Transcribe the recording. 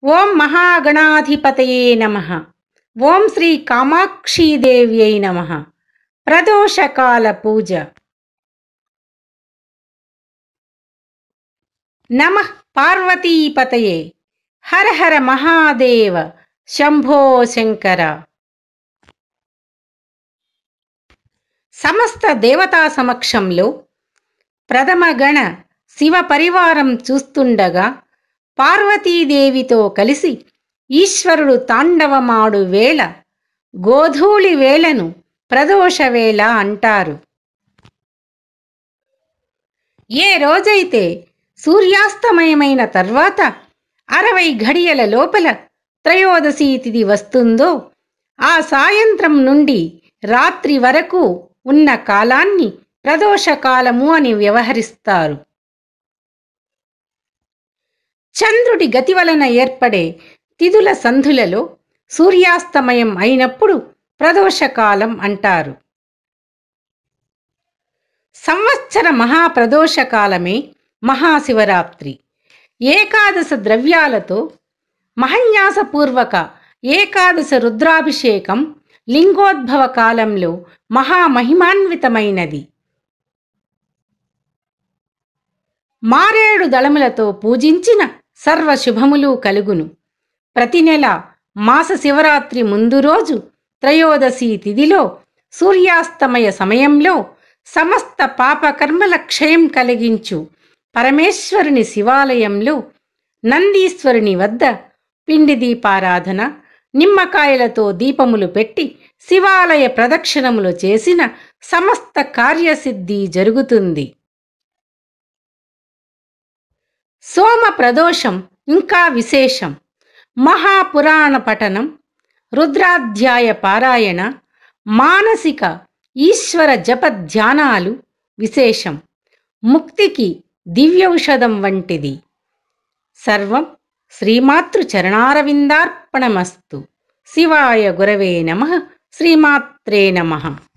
ఓం మహాగణాధిపతయే నమ ఓం శ్రీ కామాక్షీదేవ్యై నమ ప్రదోషకాల పూజ నమ పార్వతీపతయే హర హర మహాదేవ శంభో శంకర సమస్త దేవతా సమక్షంలో ప్రథమ గణ శివ పరివారం చూస్తుండగా పార్వతీదేవితో కలిసి ఈశ్వరుడు తాండవమాడు వేళ గోధూళి వేళను ప్రదోష వేళ అంటారు ఏ రోజైతే సూర్యాస్తమయమైన తర్వాత అరవై ఘడియల లోపల త్రయోదశి తిథి వస్తుందో ఆ సాయంత్రం నుండి రాత్రి వరకు ఉన్న కాలాన్ని ప్రదోషకాలము అని వ్యవహరిస్తారు చంద్రుడి గతి వలన ఏర్పడే తిథుల సంధులలో సూర్యాస్తమయం అయినప్పుడు ప్రదోషకాలం అంటారు సంవత్సర మహాప్రదోషకాలమే మహాశివరాత్రి ఏకాదశ ద్రవ్యాలతో మహన్యాసపూర్వక ఏకాదశ రుద్రాభిషేకం లింగోద్భవ కాలంలో మహామహిమాన్వితమైనది మారేడు దళములతో పూజించిన సర్వ శుభములు కలుగును ప్రతి నెల మాస శివరాత్రి ముందు రోజు త్రయోదశి తిథిలో సూర్యాస్తమయ సమయంలో సమస్త పాపకర్మల క్షయం కలిగించు పరమేశ్వరుని శివాలయంలో నందీశ్వరుని వద్ద పిండి దీపారాధన నిమ్మకాయలతో దీపములు పెట్టి శివాలయ ప్రదక్షిణములు చేసిన సమస్త కార్యసిద్ధి జరుగుతుంది సోమ ప్రదోషం ఇంకా విశేషం మహాపురాణ పఠనం రుద్రాధ్యాయ పారాయణ మానసిక ఈశ్వర జప ధ్యానాలు విశేషం ముక్తికి దివ్యౌషధం వంటిది సర్వం శ్రీమాతృ చరణారవిందార్పణమస్తు శివాయ గురవే నమ శ్రీమాత్రే నమః